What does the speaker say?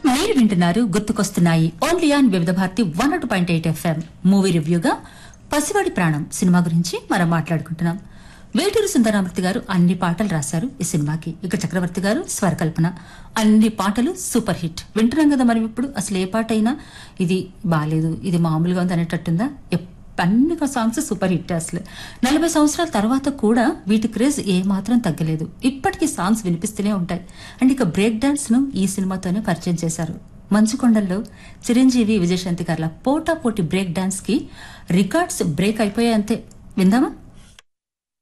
మీరు వింటున్నారు గుర్తుకొస్తున్నాయి only on Vividh Bharati one nought point eight FM movie రివ్యూగా పసివాడి ప్రాణం సినిమా గురించి మనం మాట్లాడుకుంటున్నాం వేటూరు సుందరామూర్తి గారు అన్ని పాటలు రాశారు ఈ సినిమాకి ఇక చక్రవర్తి గారు స్వరకల్పన అన్ని పాటలు సూపర్ హిట్ వింటున్నాం కదా మనం ఇప్పుడు అసలు ఏ పాట అయినా ఇది బాగాలేదు ఇది మామూలుగా ఉంది అనేటట్టుందా ఎప్- అన్ని సాంగ్స్ సూపర్ హిట్ అసలు నలభై సంవత్సరాల తర్వాత కూడా వీటి క్రేజ్ ఏ మాత్రం తగ్గలేదు ఇప్పటికీ సాంగ్స్ వినిపిస్తూనే ఉంటాయి అండ్ ఇక బ్రేక్ డాన్స్ ను ఈ సినిమాతోనే పరిచయం చేశారు మంచుకొండల్లో చిరంజీవి విజయశాంతి గారుల పోటా పోటీ బ్రేక్ డాన్స్ కి రికార్డ్స్ బ్రేక్ అయిపోయాయి అంతే విందామా